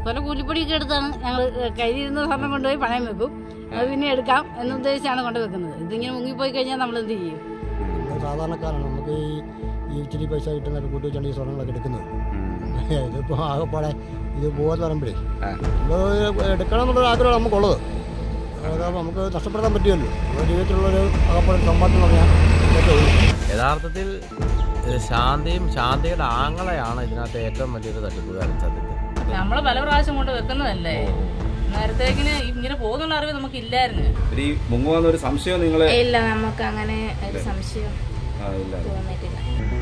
കുറെ കൂലിപ്പടിയൊക്കെ എടുത്താണ് ഞങ്ങൾ കയ്യിലിരുന്ന സ്വർണം കൊണ്ടുപോയി പണയം വെക്കും അത് പിന്നെ എടുക്കാം എന്നുദ്ദേശിച്ചാണ് കൊണ്ടുവെക്കുന്നത് ഇതിങ്ങനെ മുങ്ങിപ്പോയി കഴിഞ്ഞാൽ നമ്മൾ എന്ത് ചെയ്യും നമ്മൾ സാധാരണക്കാരാണ് നമുക്ക് ഈ ഈ ഇച്ചിരി പൈസ കിട്ടുന്നൊക്കെ കൂട്ടി വെച്ചാണ് ഈ സ്വർണ്ണങ്ങളൊക്കെ എടുക്കുന്നത് ഇതിപ്പോൾ ആകെപ്പാടെ ഇത് പോകാന്ന് പറയുമ്പോഴേ ആ. നമ്മൾ എടുക്കണം എന്നുള്ളൊരു ആഗ്രഹം നമുക്കുള്ളത് അതായത് നമുക്ക് നഷ്ടപ്പെടുത്താൻ പറ്റുമല്ലോ നമ്മുടെ ജീവിതത്തിലുള്ളൊരു ആകെപ്പാടെ സമ്പാദ്യം എന്ന് പറഞ്ഞാൽ ഇതൊക്കെ ഉള്ളൂ യഥാർത്ഥത്തിൽ ഇത് ശാന്തിയും ശാന്തിയുടെ ആങ്ങളെയാണ് ഇതിനകത്ത് ഏറ്റവും വലിയൊരു തട്ടിപ്പുകാരൻ സത്യത്തിൽ നമ്മൾ പല പ്രാവശ്യം കൊണ്ട് വെക്കുന്നതല്ലേ നേരത്തേക്കിന് ഇങ്ങനെ പോകുന്നുള്ള അറിവ് നമുക്ക് ഇല്ലായിരുന്നു ഈ മുങ്ങുവന്ന ഒരു സംശയം നിങ്ങളെ ഇല്ല നമുക്ക് അങ്ങനെ ഒരു സംശയം ആ, ഇല്ല തോന്നിയിട്ടില്ല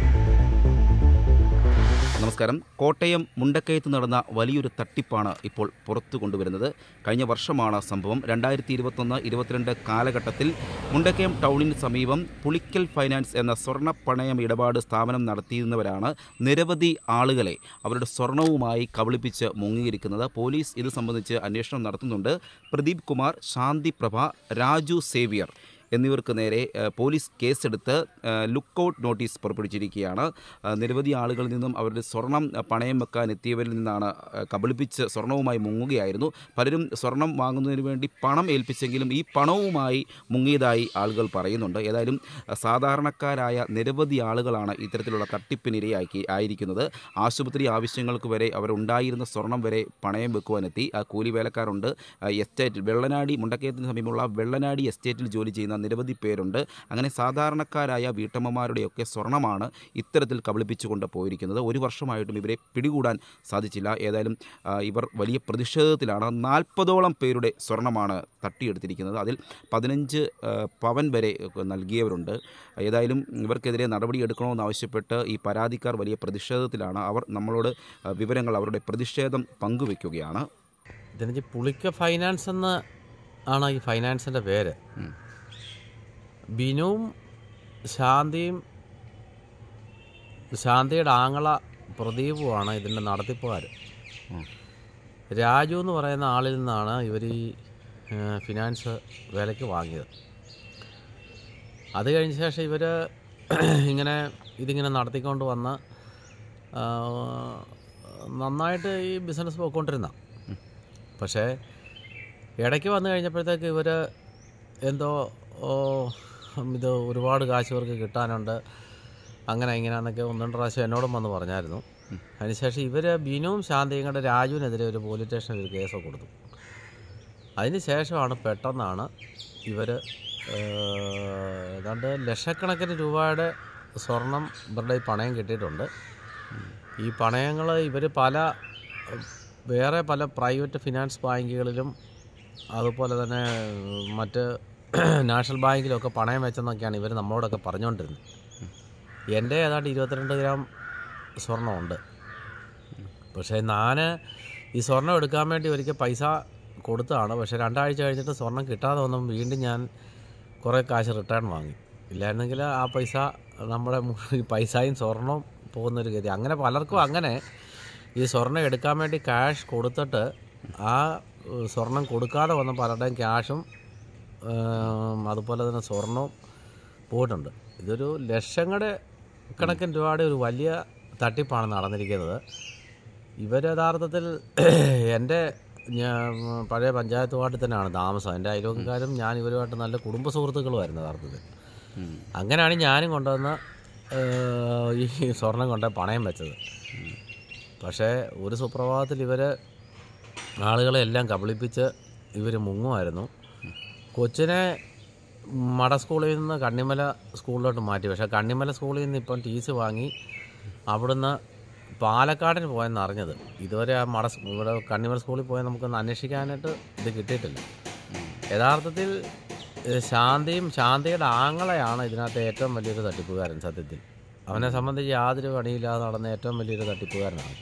നമസ്കാരം കോട്ടയം മുണ്ടക്കയത്ത് നടന്ന വലിയൊരു തട്ടിപ്പാണ് ഇപ്പോൾ പുറത്തു കൊണ്ടുവരുന്നത് കഴിഞ്ഞ വർഷമാണ് സംഭവം രണ്ടായിരത്തി ഇരുപത്തൊന്ന് ഇരുപത്തിരണ്ട് കാലഘട്ടത്തിൽ മുണ്ടക്കയം ടൗണിന് സമീപം പുളിക്കൽ ഫൈനാൻസ് എന്ന സ്വർണ്ണ പണയം ഇടപാട് സ്ഥാപനം നടത്തിയിരുന്നവരാണ് നിരവധി ആളുകളെ അവരുടെ സ്വർണവുമായി കബളിപ്പിച്ച് മുങ്ങിയിരിക്കുന്നത് പോലീസ് ഇത് സംബന്ധിച്ച് അന്വേഷണം നടത്തുന്നുണ്ട് പ്രദീപ് കുമാർ ശാന്തിപ്രഭ രാജു സേവിയർ എന്നിവർക്ക് നേരെ ഏഹ്, പോലീസ് കേസെടുത്ത് ഏഹ്, ലുക്കൗട്ട് നോട്ടീസ് പുറപ്പെടുവിച്ചിരിക്കുകയാണ് ഏഹ്, നിരവധി ആളുകളിൽ നിന്നും അവരുടെ സ്വർണം ഏഹ്, പണയം വെക്കാൻ എത്തിയവരിൽ നിന്നാണ് ഏഹ്, കബളിപ്പിച്ച് സ്വർണവുമായി മുങ്ങുകയായിരുന്നു പലരും സ്വർണം വാങ്ങുന്നതിന് വേണ്ടി പണം ഏൽപ്പിച്ചെങ്കിലും ഈ പണവുമായി മുങ്ങിയതായി ആളുകൾ പറയുന്നുണ്ട് ഏതായാലും ഏഹ്, സാധാരണക്കാരായ നിരവധി ആളുകളാണ് ഇത്തരത്തിലുള്ള തട്ടിപ്പിനിരയാക്കി ആയിരിക്കുന്നത് ആശുപത്രി ആവശ്യങ്ങൾക്ക് വരെ അവരുണ്ടായിരുന്ന സ്വർണം വരെ പണയം വെക്കുവാനെത്തി ആ കൂലി വേലക്കാരുണ്ട് ആ, എസ്റ്റേറ്റിൽ വെള്ളനാടി മുണ്ടക്കയത്തിന് സമീപമുള്ള വെള്ളനാടി എസ്റ്റേറ്റിൽ ജോലി ചെയ്യുന്ന നിരവധി പേരുണ്ട് അങ്ങനെ സാധാരണക്കാരായ വീട്ടമ്മമാരുടെയൊക്കെ സ്വർണ്ണമാണ് ഇത്തരത്തിൽ കബളിപ്പിച്ചുകൊണ്ട് പോയിരിക്കുന്നത് ഒരു വർഷമായിട്ടും ഇവരെ പിടികൂടാൻ സാധിച്ചില്ല ഏതായാലും ആ, ഇവർ വലിയ പ്രതിഷേധത്തിലാണ് നാൽപ്പതോളം പേരുടെ സ്വർണ്ണമാണ് തട്ടിയെടുത്തിരിക്കുന്നത് അതിൽ പതിനഞ്ച് ആ, പവൻ വരെ നൽകിയവരുണ്ട് ഏതായാലും ഇവർക്കെതിരെ നടപടിയെടുക്കണമെന്നാവശ്യപ്പെട്ട് ഈ പരാതിക്കാർ വലിയ പ്രതിഷേധത്തിലാണ് അവർ നമ്മളോട് ആ, വിവരങ്ങൾ അവരുടെ പ്രതിഷേധം പങ്കുവെക്കുകയാണ് ഇതിന് പുളിക്ക ഫൈനാൻസ് എന്ന് ആണ് ഈ ഫൈനാൻസിൻ്റെ പേര് ഉം. ബിനുവും ശാന്തിയും ശാന്തിയുടെ ആങ്ങള പ്രദീപുമാണ് ഇതിൻ്റെ നടത്തിപ്പുകാർ ഉം. രാജു എന്ന് പറയുന്ന ആളിൽ നിന്നാണ് ഇവർ ഈ ഏഹ്, ഫിനാൻസ് വിലയ്ക്ക് വാങ്ങിയത് അത് കഴിഞ്ഞ ശേഷം ഇവർ ഇങ്ങനെ ഇതിങ്ങനെ നടത്തിക്കൊണ്ട് വന്ന് ആ, നന്നായിട്ട് ഈ ബിസിനസ് പോയിക്കൊണ്ടിരുന്ന പക്ഷേ ഇടയ്ക്ക് വന്നു കഴിഞ്ഞപ്പോഴത്തേക്ക് ഇവർ എന്തോ ഓ, ഇത് ഒരുപാട് കാശ് ഇവർക്ക് കിട്ടാനുണ്ട് അങ്ങനെ ഇങ്ങനെയാന്നൊക്കെ ഒന്ന് രണ്ട് പ്രാവശ്യം എന്നോടും വന്ന് പറഞ്ഞായിരുന്നു അതിനുശേഷം ഇവർ ബിനുവും ശാന്തിയും കൂടെ രാജുവിനെതിരെ ഒരു പോലീസ് സ്റ്റേഷനിൽ ഒരു കേസ് കൊടുത്തു അതിന് ശേഷമാണ് പെട്ടെന്നാണ് ഇവർ ഏതാണ്ട് ലക്ഷക്കണക്കിന് രൂപയുടെ സ്വർണം ഇവരുടെ ഈ പണയം കിട്ടിയിട്ടുണ്ട് ഈ പണയങ്ങൾ ഇവർ പല ഏഹ്, വേറെ പല പ്രൈവറ്റ് ഫിനാൻസ് ബാങ്കുകളിലും അതുപോലെ തന്നെ ഏഹ്, മറ്റ് നാഷണൽ ബാങ്കിലൊക്കെ പണയം വെച്ചെന്നൊക്കെയാണ് ഇവർ നമ്മളോടൊക്കെ പറഞ്ഞുകൊണ്ടിരുന്നത് എൻ്റെ ഏതാണ്ട് ഇരുപത്തിരണ്ട് ഗ്രാം സ്വർണ്ണമുണ്ട് പക്ഷേ ഞാൻ ഈ സ്വർണം എടുക്കാൻ വേണ്ടി ഒരിക്കൽ പൈസ കൊടുത്തതാണ് പക്ഷേ രണ്ടാഴ്ച കഴിഞ്ഞിട്ട് സ്വർണം കിട്ടാതെ വന്നും വീണ്ടും ഞാൻ കുറേ കാശ് റിട്ടേൺ വാങ്ങി ഇല്ലായിരുന്നെങ്കിൽ ആ പൈസ നമ്മുടെ മു- ഈ പൈസയും സ്വർണവും പോകുന്നൊരു ഗതി അങ്ങനെ പലർക്കും അങ്ങനെ ഈ സ്വർണം എടുക്കാൻ വേണ്ടി ക്യാഷ് കൊടുത്തിട്ട് ആ ഏഹ്, സ്വർണം കൊടുക്കാതെ വന്ന പലരുടെയും ക്യാഷും ഏം, അതുപോലെ തന്നെ സ്വർണവും പോയിട്ടുണ്ട് ഇതൊരു ലക്ഷങ്ങളുടെ കണക്കിന് രൂപയുടെ ഒരു വലിയ തട്ടിപ്പാണ് നടന്നിരിക്കുന്നത് ഇവർ യഥാർത്ഥത്തിൽ എൻ്റെ ഞാൻ പഴയ പഞ്ചായത്ത് വാർഡിൽ തന്നെയാണ് താമസം എൻ്റെ അയൽവക്കക്കാരും ഞാൻ ഇവരുമായിട്ട് നല്ല കുടുംബ സുഹൃത്തുക്കളുമായിരുന്നു യഥാർത്ഥത്തിൽ അങ്ങനെയാണ് ഞാനും കൊണ്ടുവന്ന് ഏഹ്, ഈ സ്വർണം കൊണ്ട് പണയം വെച്ചത് പക്ഷേ ഒരു സുപ്രഭാതത്തിൽ ഇവർ ആളുകളെ എല്ലാം കബളിപ്പിച്ച് ഇവർ മുങ്ങുമായിരുന്നു കൊച്ചിനെ മട സ്കൂളിൽ നിന്ന് കണ്ണിമല സ്കൂളിലോട്ട് മാറ്റി പക്ഷേ കണ്ണിമല സ്കൂളിൽ നിന്ന് ഇപ്പം ടി സി വാങ്ങി അവിടുന്ന് പാലക്കാടിന് പോയെന്ന് അറിഞ്ഞത് ഇതുവരെ ആ മട സ്- ഇവിടെ കണ്ണിമല സ്കൂളിൽ പോയാൽ നമുക്കൊന്ന് അന്വേഷിക്കാനായിട്ട് ഇത് കിട്ടിയിട്ടില്ല യഥാർത്ഥത്തിൽ ഇത് ശാന്തിയും ശാന്തിയുടെ ആങ്ങളെയാണ് ഇതിനകത്ത് ഏറ്റവും വലിയൊരു തട്ടിപ്പുകാരൻ സത്യത്തിൽ അവനെ സംബന്ധിച്ച് യാതൊരു പണിയില്ലാതെ നടന്ന ഏറ്റവും വലിയൊരു തട്ടിപ്പുകാരനാണ്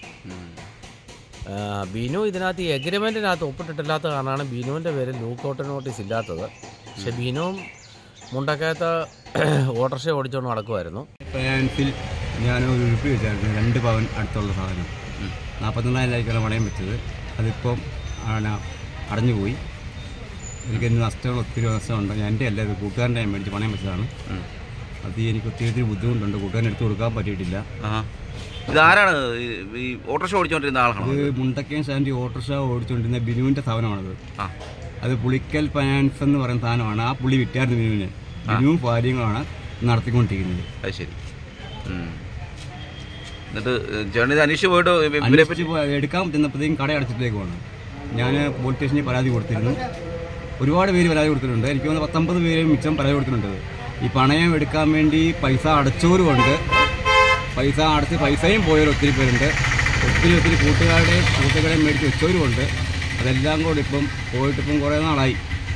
ആ, ബിനു ഇതിനകത്ത് ഈ എഗ്രിമെൻറ്റിനകത്ത് ഒപ്പിട്ടിട്ടില്ലാത്ത കാരണമാണ് ബിനുവിൻ്റെ പേരിൽ ലൂക്കൗട്ട് നോട്ടീസ് ഇല്ലാത്തത് പക്ഷെ ബിനുവും മുണ്ടക്കയത്ത് ഓട്ടർഷ ഓടിച്ചുകൊണ്ട് നടക്കുമായിരുന്നു ഫിനാൻസിൽ ഞാൻ ഒരു ഉരുപ്പി വെച്ചായിരുന്നു രണ്ട് പവൻ അടുത്തുള്ള സാധനം നാൽപ്പത്തൊന്നായിരം പണയം വെച്ചത് അതിപ്പം ആണ് അടഞ്ഞുപോയി എനിക്ക് എന്ത് നഷ്ടങ്ങൾ ഒത്തിരി നഷ്ടമുണ്ട് എൻ്റെ അല്ല ഇത് കൂട്ടുകാരൻ്റെ ഞാൻ മേടിച്ച് പണയം വെച്ചതാണ് അത് എനിക്ക് ഒത്തിരി ഒത്തിരി ബുദ്ധിമുട്ടുണ്ട് കൂട്ടുകാരൻ എടുത്തു കൊടുക്കാൻ പറ്റിയിട്ടില്ല ആ ഇതാരാണ് ഈ- ഈ ഓട്ടോറിക്ഷ ഓടിച്ചുകൊണ്ടിരുന്ന ആളാണോ ഇത് മുണ്ടക്കയം സ്റ്റാൻഡ് ഓട്ടോറിക്ഷ ഓടിച്ചുകൊണ്ടിരുന്ന ബിനുവിൻ്റെ സ്ഥാപനമാണത് ആ അത് പുളിക്കൽ ഫൈനാൻസ് എന്ന് പറയുന്ന സാധനമാണ് ആ പുള്ളി വിറ്റായിരുന്നു ബിനുവിന് ബിനുവും ഭാര്യയുമാണ് നടത്തിക്കൊണ്ടിരിക്കുന്നത് അത് ശരി ഉം. എന്നിട്ട് ചേട്ടൻ ഇത് അന്വേഷിച്ച് പോയിട്ട് ഇവരെ പറ്റി അന്വേഷിച്ച് പോയി എടുക്കാൻ ചെന്നപ്പോഴത്തേക്കും കട അടച്ചിട്ടേക്കുവാണ് ഞാൻ പോലീസ് സ്റ്റേഷനിൽ പരാതി കൊടുത്തിരുന്നു ഒരുപാട് പേര് പരാതി കൊടുത്തിട്ടുണ്ട് എനിക്ക് തോന്നുന്നു പത്തൊമ്പത് പേര് മിച്ചം പരാതി കൊടുത്തിട്ടുണ്ട് ഈ പണയം എടുക്കാൻ വേണ്ടി പൈസ അടച്ചവരുമുണ്ട് പൈസ അടച്ച് പൈസയും പോയവർ ഒത്തിരി പേരുണ്ട് ഒത്തിരി ഒത്തിരി കൂട്ടുകാരുടെയും കൂട്ടുകാരെയും മേടിച്ച് വെച്ചവരുമുണ്ട് അതെല്ലാം കൂടി ഇപ്പം പോയിട്ടിപ്പം കുറേ നാളായി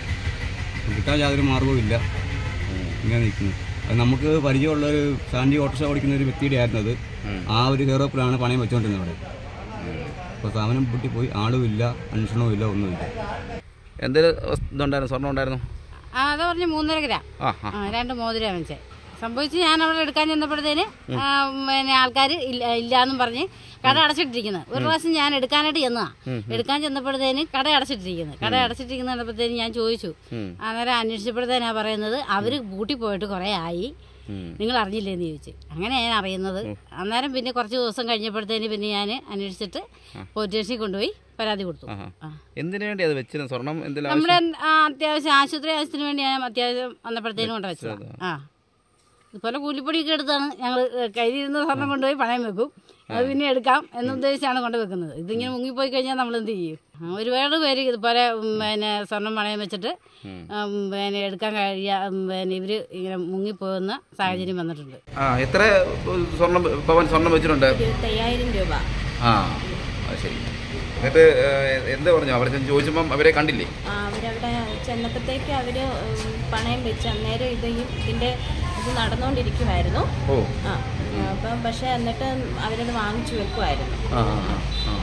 കിട്ടാൻ യാതൊരു മാർഗവും ഇല്ല ഇങ്ങനെ നിൽക്കുന്നു അത് നമുക്ക് പരിചയമുള്ള ഒരു സാൻഡി ഓട്ടോറിക്ഷ ഓടിക്കുന്ന ഒരു വ്യക്തിയുടെ ആയിരുന്നു അത് ആ ഒരു കയറപ്പിലാണ് പണയം വെച്ചുകൊണ്ടിരുന്നത് അവിടെ അപ്പോൾ സ്ഥാപനം പൊട്ടിപ്പോയി ആളും ഇല്ല അന്വേഷണവും ഇല്ല ഒന്നുമില്ല എന്തെങ്കിലും ഇതുണ്ടായിരുന്നു സ്വർണ്ണം ഉണ്ടായിരുന്നു ആ അത് പറഞ്ഞ് മൂന്നര ഗ്രാം ആ ആ ആ രണ്ട് മോതിരം വെച്ചേ സംഭവിച്ച് ഞാൻ അവിടെ എടുക്കാൻ ചെന്നപ്പോഴത്തേന് ആ, പിന്നെ ആൾക്കാർ ഇല്ല ഇല്ലാന്നും പറഞ്ഞ് കട അടച്ചിട്ടിരിക്കുന്നത് ഒരു പ്രാവശ്യം ഞാൻ എടുക്കാനായിട്ട് ചെന്നതാ എടുക്കാൻ ചെന്നപ്പോഴത്തേന് കട അടച്ചിട്ടിരിക്കുന്നത് കട അടച്ചിട്ടിരിക്കുന്ന കണ്ടപ്പോഴത്തേന് ഞാൻ ചോദിച്ചു അന്നേരം അന്വേഷിച്ചപ്പോഴത്തേനാ പറയുന്നത് അവര് പൂട്ടി പോയിട്ട് കുറെ ആയി നിങ്ങൾ അറിഞ്ഞില്ലേന്ന് ചോദിച്ചു അങ്ങനെ ഞാൻ അറിയുന്നത് അന്നേരം പിന്നെ കുറച്ച് ദിവസം കഴിഞ്ഞപ്പോഴത്തേന് പിന്നെ ഞാൻ അന്വേഷിച്ചിട്ട് പോലീസ് സ്റ്റേഷനിൽ കൊണ്ടുപോയി പരാതി കൊടുത്തു ആഹാ. ആ. എന്തിനു വേണ്ടി അത് വെച്ചിരുന്നു സ്വർണം എന്തെങ്കിലും നമ്മുടെ ആ, അത്യാവശ്യം ആശുപത്രി ആവശ്യത്തിന് വേണ്ടി ഞാൻ അത്യാവശ്യം വന്നപ്പോഴത്തേനും കൊണ്ട് വെച്ചത് ആ ഇതുപോലെ കൂലിപ്പൊടിയൊക്കെ എടുത്താണ് ഞങ്ങൾ കയ്യിലിരുന്ന സ്വർണം കൊണ്ടുപോയി പണയം വെക്കും അത് പിന്നെ എടുക്കാം എന്നുദ്ദേശിച്ചാണ് കൊണ്ട് വെക്കുന്നത് ഇതിങ്ങനെ മുങ്ങിപ്പോയി കഴിഞ്ഞാൽ നമ്മൾ എന്ത് ചെയ്യും ആ, ഒരുപാട് പേര് ഇതുപോലെ ഉം, പിന്നെ സ്വർണം പണയം വെച്ചിട്ട് ഉം, പിന്നെ എടുക്കാൻ കഴിയാ ഉം, പിന്നെ ഇവർ ഇങ്ങനെ മുങ്ങിപ്പോകുന്ന സാഹചര്യം വന്നിട്ടുണ്ട് ആ എത്ര സ്വർണം പവൻ സ്വർണം വെച്ചിട്ടുണ്ട് ഇരുപത്തയ്യായിരം രൂപ ആ അത് ശരി എന്നിട്ട് ഏഹ്, എന്ത് പറഞ്ഞു അവർ ചോദിച്ചപ്പം അവരെ കണ്ടില്ലേ ആ, അവരവിടെ ചെന്നപ്പോഴത്തേക്ക് അവർ പണയം വെച്ച് അന്നേരം ഇത് ഈ ഇതിൻ്റെ ഇത് നടന്നുകൊണ്ടിരിക്കുമായിരുന്നു ഓ ആ അപ്പം പക്ഷേ എന്നിട്ട് അവരത് വാങ്ങിച്ചു വെക്കുമായിരുന്നു ആ ആ, ആ.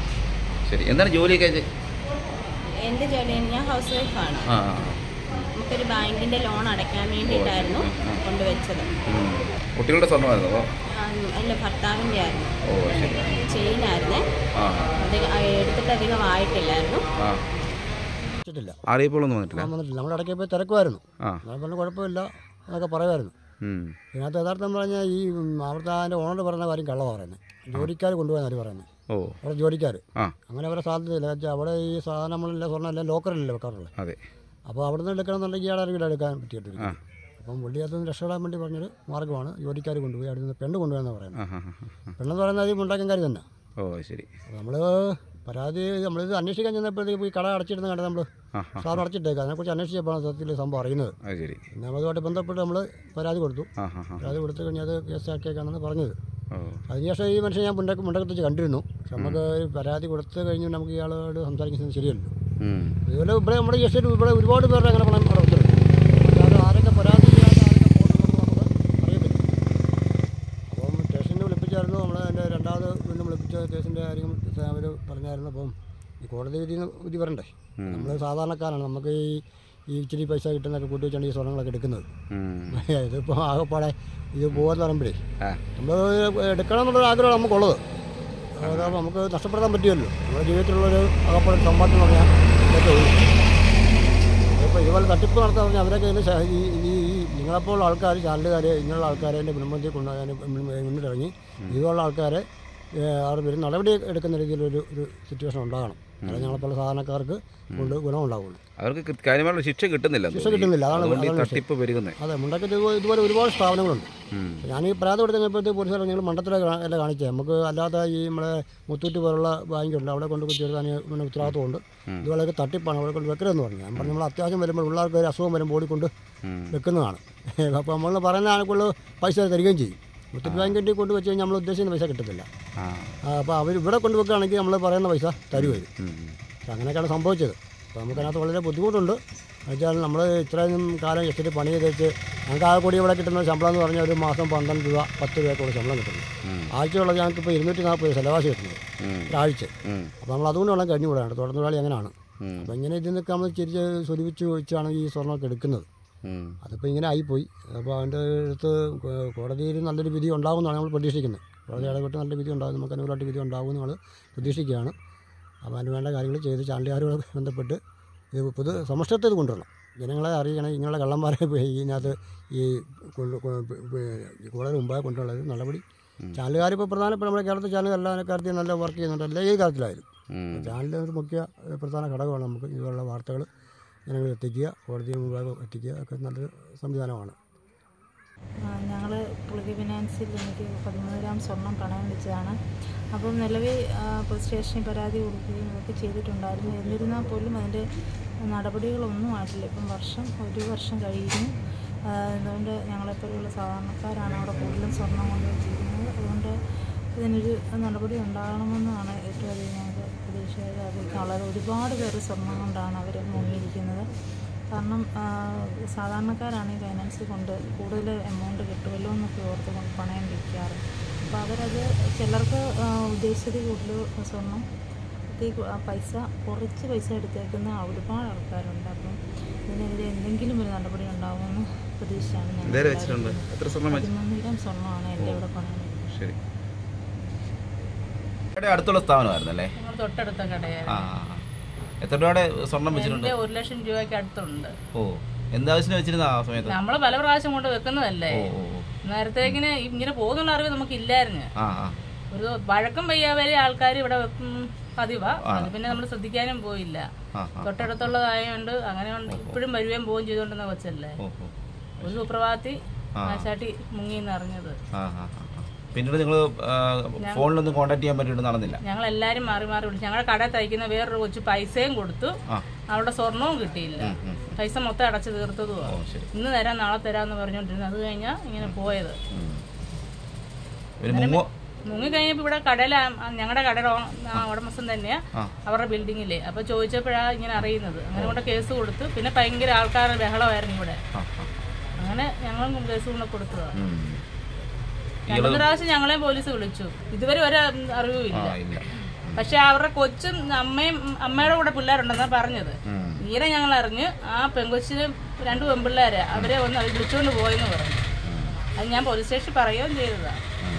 ശരി എന്താണ് ജോലിയൊക്കെ ചെയ്ത്? എൻ്റെ ജോലി ഞാൻ ഹൗസ് വൈഫാണ് ആ ആ. നമുക്കൊരു ബാങ്കിൻ്റെ ലോൺ അടയ്ക്കാൻ വേണ്ടിയിട്ടായിരുന്നു കൊണ്ടുവച്ചത് ഉം. കുട്ടികളുടെ സ്വർണ്ണമായിരുന്നു അതോ ആ, എൻ്റെ ഭർത്താവിൻ്റെ ആയിരുന്നു ഓ ശരി ചെയിനായിരുന്നേ ആ അധികം ആ, എടുത്തിട്ട് അധികം ആയിട്ടില്ലായിരുന്നു ആ വെച്ചിട്ടില്ല അറിയിപ്പുകളൊന്നും വന്നിട്ടില്ല ഞാൻ വന്നിട്ടില്ല നമ്മൾ ഇടയ്ക്ക് പോയി തിരക്കുമായിരുന്നു ആ എന്നാൽ പറഞ്ഞ കുഴപ്പമില്ല എന്നൊക്കെ പറയുമായിരുന്നു ഉം. ഇതിനകത്ത് യഥാർത്ഥം പറഞ്ഞാൽ ഈ ഉം, അവിടുത്തെ അതിൻ്റെ ഓണർ പറയുന്ന കാര്യം കള്ളമാണ് പറയുന്നത് ജോലിക്കാർ കൊണ്ടുപോകാൻ അവർ പറയുന്നത് ഓ അവിടെ ജോലിക്കാർ ആ അങ്ങനെ അവരെ സാധ്യതയില്ല വെച്ചാൽ അവിടെ ഈ സാധനങ്ങളെല്ലാം സ്വർണ്ണം എല്ലാം ലോക്കറിലല്ലേ വെക്കാറുള്ളത് അതെ അപ്പോൾ അവിടെ നിന്ന് എടുക്കണമെന്നുണ്ടെങ്കിൽ ഇയാളെ ആരെങ്കിലും എടുക്കാൻ പറ്റിയിട്ടില്ല അപ്പം പുള്ളി അതിൽ നിന്ന് രക്ഷപ്പെടാൻ വേണ്ടി പറഞ്ഞൊരു മാർഗ്ഗമാണ് ജോലിക്കാർ കൊണ്ടുപോയി അവിടെ നിന്ന് പെണ്ണ് കൊണ്ടുപോയെന്ന് പറയുന്നത് ആ ആ ആ, ആ. പെണ്ണെന്ന് പറയുന്നത് ഈ മുണ്ടാക്കൻകാർ തന്നെ ഓ ശരി അപ്പോൾ നമ്മൾ പരാതി നമ്മളിത് അന്വേഷിക്കാൻ ചെന്നപ്പോഴത്തേക്ക് ഈ കട അടച്ചിരുന്ന കണ്ട നമ്മൾ ആ ആ സാറിന് അടച്ചിട്ടേക്ക് അതിനെക്കുറിച്ച് അന്വേഷിച്ചപ്പോഴാണ് സത്യത്തിൽ സംഭവം അറിയുന്നത് അത് ശരി പിന്നെ അതുമായിട്ട് ബന്ധപ്പെട്ട് നമ്മൾ പരാതി കൊടുത്തു ആ ആ ആ പരാതി കൊടുത്തു കഴിഞ്ഞാൽ അത് കേസ് ആക്കിയേക്കാണെന്ന് പറഞ്ഞത് ഓ അതിനുശേഷം ഈ മനുഷ്യൻ ഞാൻ മുണ്ടക്ക് മുണ്ടക്കത്ത് വെച്ച് കണ്ടിരുന്നു പക്ഷെ നമുക്ക് ഒരു പരാതി കൊടുത്തു കഴിഞ്ഞ് നമുക്ക് ഇയാളോട് സംസാരിക്കുന്നത് ശരിയല്ലോ ഉം. ഇതുപോലെ ഇവിടെ നമ്മുടെ ഈ എസ്റ്റേറ്റ് ഇവിടെ ഒരുപാട് പേരുടെ അങ്ങനെ പണം അവിടെ വെച്ചിട്ടുണ്ട് അല്ലാതെ ആരൊക്കെ പരാതി ചെയ്യാതെ ആരൊക്കെ പോകുന്നുണ്ടെന്ന് നമുക്ക് അറിയത്തില്ല അപ്പം സ്റ്റേഷനിൽ വിളിപ്പിച്ചായിരുന്നു നമ്മൾ അതിൻ്റെ രണ്ടാമത് വീണ്ടും വിളിപ്പിച്ച കേസിൻ്റെ കാര്യം അവർ പറഞ്ഞായിരുന്നു അപ്പം ഈ കോടതി വിധി വിധി വരണ്ടേ നമ്മൾ സാധാരണക്കാരാണ് നമുക്ക് ഈ ഈ ഇച്ചിരി പൈസ കിട്ടുന്നൊക്കെ കൂട്ടി വെച്ചാണ് ഈ സ്വർണ്ണങ്ങളൊക്കെ എടുക്കുന്നത് ഉം. ഇതിപ്പോൾ ആകെപ്പാടെ ഇത് പോകാന്ന് പറയുമ്പോഴേ ആ നമ്മൾ എടുക്കണം എന്നുള്ളൊരു ആഗ്രഹമാണ് നമുക്കുള്ളത് അതാകുമ്പോൾ നമുക്ക് നഷ്ടപ്പെടുത്താൻ പറ്റുമല്ലോ നമ്മുടെ ജീവിതത്തിലുള്ളൊരു ആകപ്പാടെ സമ്പാദ്യം എന്ന് പറഞ്ഞാൽ ഇതൊക്കെ ഉള്ളൂ ഇപ്പോൾ ഇതുപോലെ തട്ടിപ്പ് നടത്താൻ പറഞ്ഞാൽ അവരൊക്കെ ഇതിന് സഹ- ഈ ഈ ഈ നിങ്ങളെപ്പോലുള്ള ആൾക്കാർ ചാനലുകാർ ഇങ്ങനെയുള്ള ആൾക്കാരെ എൻ്റെ മുൻപന്തി കൊണ്ടുപോകാൻ മുന്നിട്ടിറങ്ങി ഇതുപോലുള്ള ആൾക്കാരെ ഏഹ്, അവർ ഒരു നടപടി എടുക്കുന്ന രീതിയിലൊരു ഒരു സിറ്റുവേഷൻ ഉണ്ടാകണം അതായത് ഞങ്ങളെപ്പോലുള്ള സാധാരണക്കാർക്ക് കൊണ്ട് ഗുണമുണ്ടാവുള്ളൂ അവർക്ക് കൃ- കാര്യമായുള്ള ശിക്ഷ കിട്ടുന്നില്ല ശിക്ഷ കിട്ടുന്നില്ല. അതാണ് അതുകൊണ്ട് ഈ അതാണ് തട്ടിപ്പ് പെരുകുന്നത് അതെ മുണ്ടക്കത്ത് ഇതുപോലെ ഇതുപോലെ ഒരുപാട് സ്ഥാപനങ്ങളുണ്ട് ഞാൻ ഈ പരാതി കൊടുത്ത് കഴിഞ്ഞപ്പോഴത്തേക്ക് പോലീസുകാർ ഞങ്ങൾ മണ്ടത്തിലെ എല്ലാം കാണിച്ചത് നമുക്ക് അല്ലാതെ ഈ നമ്മളെ മുത്തൂറ്റ് പോലുള്ള ബാങ്കുണ്ട് അവിടെ കൊണ്ട് ചേർത്താൻ പിന്നെ ഉത്തരവാദിത്വമുണ്ട് ഇതുപോലെയൊക്കെ തട്ടിപ്പാണ് അവിടെ കൊണ്ട് വെക്കരുതെന്ന് പറഞ്ഞു ഞാൻ പറഞ്ഞു നമ്മൾ അത്യാവശ്യം വരുമ്പോൾ പിള്ളേർക്ക് ഒരു അസുഖം വരുമ്പോൾ ഓടിക്കൊണ്ട് വെക്കുന്നതാണ് അപ്പോൾ നമ്മൾ പറയുന്ന ആൾക്കുള്ള പൈസ തരികയും ചെയ്യും മുത്തൂറ്റ് ബാങ്കിൻ്റെ കൊണ്ട് വെച്ച് കഴിഞ്ഞാൽ നമ്മൾ ഉദ്ദേശിക്കുന്ന പൈസ കിട്ടത്തില്ല ആ അപ്പോൾ അവർ ഇവിടെ കൊണ്ട് വെക്കുകയാണെങ്കിൽ നമ്മൾ പറയുന്ന പൈസ തരുവരും ഉം. പക്ഷെ അങ്ങനെയൊക്കെയാണ് സംഭവിച്ചത് അപ്പോൾ നമുക്കതിനകത്ത് വളരെ ബുദ്ധിമുട്ടുണ്ട് എന്നുവെച്ചാൽ നമ്മൾ ഇത്രയും കാലം എസ്റ്റിൽ പണി ചെയ്ത് വെച്ച് ഞങ്ങൾക്ക് ആകെ കൂടി ഇവിടെ കിട്ടുന്ന ശമ്പളം എന്ന് പറഞ്ഞാൽ ഒരു മാസം പന്ത്രണ്ട് രൂപ പത്ത് രൂപയൊക്കെ ശമ്പളം കിട്ടുന്നു ആഴ്ചയുള്ളത് ഞങ്ങൾക്ക് ഇപ്പോൾ ഇരുന്നൂറ്റി നാൽപ്പത് രൂപ ചിലവാശി കിട്ടുന്നത് ഉം. ഒരാഴ്ച ഉം. അപ്പോൾ നമ്മൾ അതുകൊണ്ട് വേണം കഴിഞ്ഞു കൂടാണ് തുടർന്ന് തൊഴിലാളി അങ്ങനെയാണ് ഉം. അപ്പോൾ ഇങ്ങനെ ഇതിൽ നിന്നൊക്കെ നമ്മൾ ചിരിച്ച് സ്വരൂപിച്ച് വെച്ചാണ് ഈ സ്വർണ്ണമൊക്കെ എടുക്കുന്നത് ഉം. അതിപ്പോൾ ഇങ്ങനെ ആയിപ്പോയി അപ്പോൾ അതിൻ്റെ അടുത്ത് കോ- കോടതിയിൽ നല്ലൊരു വിധി ഉണ്ടാകുമെന്നാണ് നമ്മൾ പ്രതീക്ഷിക്കുന്നത് കോടതി ഇടപെട്ട് നല്ല വിധി ഉണ്ടാകും നമുക്ക് അനുകൂലമായിട്ട് വിധി ഉണ്ടാകുമെന്ന് നമ്മൾ പ്രതീക്ഷിക്കുകയാണ് അപ്പോൾ അതിന് വേണ്ട കാര്യങ്ങൾ ചെയ്ത് ചാനലുകാരോട് ബന്ധപ്പെട്ട് ഇത് പൊതു സമഷ്ടത്തെ ഇത് കൊണ്ടുവരണം ജനങ്ങളെ അറിയിക്കണം ഇങ്ങനെയുള്ള കള്ളന്മാരെ പോയി ഇതിനകത്ത് ഈ കൊണ്ട് കൂടുതൽ മുമ്പായി കൊണ്ടുള്ളത് നടപടി ചാനലുകാരിപ്പോൾ പ്രധാനപ്പെട്ട നമ്മുടെ കേരളത്തിൽ ചാനൽ എല്ലാ കാര്യത്തിലും നല്ല വർക്ക് ചെയ്യുന്നുണ്ട് എല്ലാ ഏത് കാര്യത്തിലായാലും ചാനലിൻ്റെ ഒരു മുഖ്യ ഏഹ്, പ്രധാന ഘടകമാണ് നമുക്ക് ഇതുപോലുള്ള വാർത്തകൾ ജനങ്ങളിൽ എത്തിക്കുക കോടതിയിൽ മുമ്പാകെ എത്തിക്കുക ഒക്കെ നല്ലൊരു സംവിധാനമാണ് ഞങ്ങൾ പുളിക ഫിനാൻസിൽ എനിക്ക് പതിമൂന്ന് ഗ്രാം സ്വർണം പണയം വെച്ചതാണ് അപ്പം നിലവിൽ പോലീസ് സ്റ്റേഷനിൽ പരാതി കൊടുക്കുകയും ഇതൊക്കെ ചെയ്തിട്ടുണ്ടായിരുന്നു എന്നിരുന്നാൽ പോലും അതിൻ്റെ നടപടികളൊന്നും ആയിട്ടില്ല ഇപ്പം വർഷം ഒരു വർഷം കഴിയുന്നു ആ, അതുകൊണ്ട് ഞങ്ങളെപ്പോലെയുള്ള സാധാരണക്കാരാണ് അവിടെ കൂടുതലും സ്വർണം കൊണ്ട് വെച്ചിരിക്കുന്നത് അതുകൊണ്ട് ഇതിനൊരു നടപടി ഉണ്ടാകണമെന്നാണ് ഏറ്റവും അധികം ഞങ്ങൾക്ക് പ്രതീക്ഷയായത് അറിയിക്കാൻ വളരെ ഒരുപാട് പേര് സ്വർണം കൊണ്ടാണ് അവർ മുങ്ങിയിരിക്കുന്നത് കാരണം ആ, സാധാരണക്കാരാണ് ഈ ഫൈനാൻസിൽ കൊണ്ട് കൂടുതൽ എമൗണ്ട് കിട്ടുമല്ലോ എന്നൊക്കെ ഓർത്ത് കൊണ്ട് പണയം വയ്ക്കാറ് അപ്പോൾ അവരത് ചിലർക്ക് ആ, ഉദ്ദേശിച്ചത് കൂടുതൽ സ്വർണം ഈ കു- ആ പൈസ കുറച്ച് പൈസ എടുത്തേക്കുന്ന ഒരുപാട് ആൾക്കാരുണ്ട് അപ്പം ഇതിനെതിരെ എന്തെങ്കിലും ഒരു നടപടി ഉണ്ടാകുമെന്ന് പ്രതീക്ഷയാണ് ഇതേരെ ഞങ്ങൾ വെച്ചിട്ടുണ്ട് എത്ര സ്വർണം വെച്ചു പതിമൂന്ന് ഗ്രാം സ്വർണ്ണമാണ് എൻ്റെ ഇവിടെ പണയം വെക്കുന്നത്. ശരി ഇവിടെ അടുത്തുള്ള സ്ഥാപനമായിരുന്നല്ലേ ഞങ്ങൾ തൊട്ടടുത്ത കടയാണ് ആ ആ, ആ. എത്ര രൂപയുടെ സ്വർണം വെച്ചിട്ടുണ്ട് എന്റെ ഒരു ലക്ഷം രൂപയ്ക്ക് അടുത്തുണ്ട് ഓ എന്താവശ്യത്തിന് വെച്ചിരുന്ന ആ സമയത്ത് നമ്മൾ പല പ്രാവശ്യം കൊണ്ട് വെക്കുന്നതല്ലേ ഓ ഓ ഓ. നേരത്തേക്കിന് ഇങ്ങനെ പോകുന്നുള്ള അറിവ് നമുക്ക് ഇല്ലായിരുന്നു ആ ആ ഒരു വഴക്കം വയ്യാവരെ ആൾക്കാർ ഇവിടെ വെക്കും പതിവാ അത് പിന്നെ നമ്മൾ ശ്രദ്ധിക്കാനും പോയില്ല ആ ആ തൊട്ടടുത്തുള്ളതായോണ്ട് അങ്ങനെ ഇപ്പോഴും വരുകയും പോവുകയും ചെയ്തുകൊണ്ടെന്ന വെച്ചല്ലേ ഓ ഓ ഒരു സുപ്രഭാതി ആശാട്ടി മുങ്ങിന്ന് അറിഞ്ഞത് ആ ആ ആ, ആ. പിന്നീട് നിങ്ങൾ ഫോണിലൊന്നും കോൺടാക്ട് ചെയ്യാൻ പറ്റിയിട്ട് നടന്നില്ല ഞങ്ങൾ എല്ലാരും മാറി മാറി വിളിച്ചു ഞങ്ങളുടെ കടയിൽ തയ്ക്കുന്ന വേറൊരു കൊച്ചു പൈസയും കൊടുത്തു ആ അവിടെ സ്വർണവും കിട്ടിയില്ല ഉം. പൈസ മൊത്തം അടച്ചു തീർത്തതുമാ ഓ ശരി ഇന്ന് തരാം നാളെ തരാന്ന് പറഞ്ഞോണ്ടിരുന്നു അത് കഴിഞ്ഞാ ഇങ്ങനെ പോയത് പിന്നെ മുങ്ങോ മുങ്ങി കഴിഞ്ഞപ്പോ ഇവിടെ കടയില ഞങ്ങളുടെ കടയുടെ ഓ- ആ ഉടമസ്ഥൻ തന്നെയാ ആ. അവരുടെ ബിൽഡിങ്ങില് അപ്പൊ ചോദിച്ചപ്പോഴാ ഇങ്ങനെ അറിയുന്നത് അങ്ങനെ കൊണ്ട് കേസ് കൊടുത്തു പിന്നെ ഭയങ്കര ആൾക്കാരുടെ ബഹളമായിരുന്നു ഇവിടെ ആ ആ അങ്ങനെ ഞങ്ങളും കേസ് കൊണ്ട് കൊടുത്തതാ ഉം. രണ്ടു പ്രാവശ്യം ഞങ്ങളെയും പോലീസ് വിളിച്ചു ഇതുവരെ ഒരു അറിവും ആ ഇല്ല ഇല്ല പക്ഷെ അവരുടെ കൊച്ചും അമ്മയും അമ്മയുടെ കൂടെ പിള്ളേരുണ്ടെന്നാ പറഞ്ഞത് ഉം. തീരെ ഞങ്ങൾ അറിഞ്ഞ് ആ പെങ്കൊച്ചിന് രണ്ട് പെൺപിള്ളേരെ അവരെ ഒന്ന് അവർ വിളിച്ചുകൊണ്ട് പോയെന്ന് പറഞ്ഞു അത് ഞാൻ പോലീസ് സ്റ്റേഷനിൽ പറയുകയും ചെയ്തതാ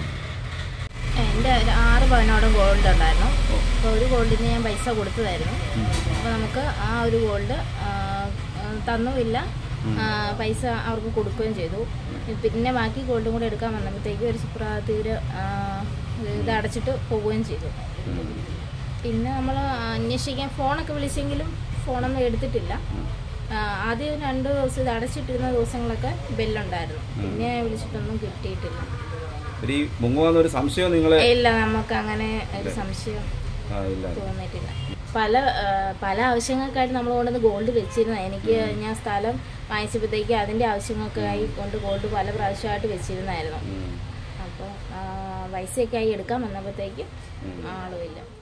എൻ്റെ ഒരു ആറ് പവനോളം ഗോൾഡ് ഉണ്ടായിരുന്നു അപ്പോൾ ഒരു ഗോൾഡിന് ഞാൻ പൈസ കൊടുത്തതായിരുന്നു അപ്പോൾ നമുക്ക് ആ ഒരു ഗോൾഡ് ആ, ആ, തന്നുമില്ല ആ, പൈസ അവർക്ക് കൊടുക്കുകയും ചെയ്തു പിന്നെ ബാക്കി ഗോൾഡും കൂടെ എടുക്കാൻ വന്നപ്പോഴത്തേക്ക് ഒരു സുപ്രഭാതത്തിൽ ഇത് അടച്ചിട്ട് പോവുകയും ചെയ്തു പിന്നെ നമ്മൾ അന്വേഷിക്കാൻ ഫോണൊക്കെ വിളിച്ചെങ്കിലും ഫോണൊന്നും എടുത്തിട്ടില്ല ആ, ആദ്യം രണ്ട് ദിവസം ഇത് അടച്ചിട്ടിരുന്ന ദിവസങ്ങളൊക്കെ ബെല്ലുണ്ടായിരുന്നു പിന്നെ വിളിച്ചിട്ടൊന്നും കിട്ടിയിട്ടില്ല ഒരു ഈ മുങ്ങുവാന്ന ഒരു സംശയം നിങ്ങളെ ഇല്ല നമുക്ക് അങ്ങനെ ഒരു സംശയം ആ ഇല്ല തോന്നിയിട്ടില്ല പല ആ, പല ആവശ്യങ്ങൾക്കായിട്ട് നമ്മൾ കൊണ്ടുവന്ന് ഗോൾഡ് വെച്ചിരുന്ന എനിക്ക് ഞാൻ സ്ഥലം വാങ്ങിച്ചപ്പോഴത്തേക്ക് അതിൻ്റെ ആവശ്യങ്ങൾക്കായി കൊണ്ട് ഗോൾഡ് പല പ്രാവശ്യമായിട്ട് വെച്ചിരുന്നായിരുന്നു അപ്പോൾ പൈസയൊക്കെ ആയി എടുക്കാൻ വന്നപ്പോഴത്തേക്ക് ആളുമില്ല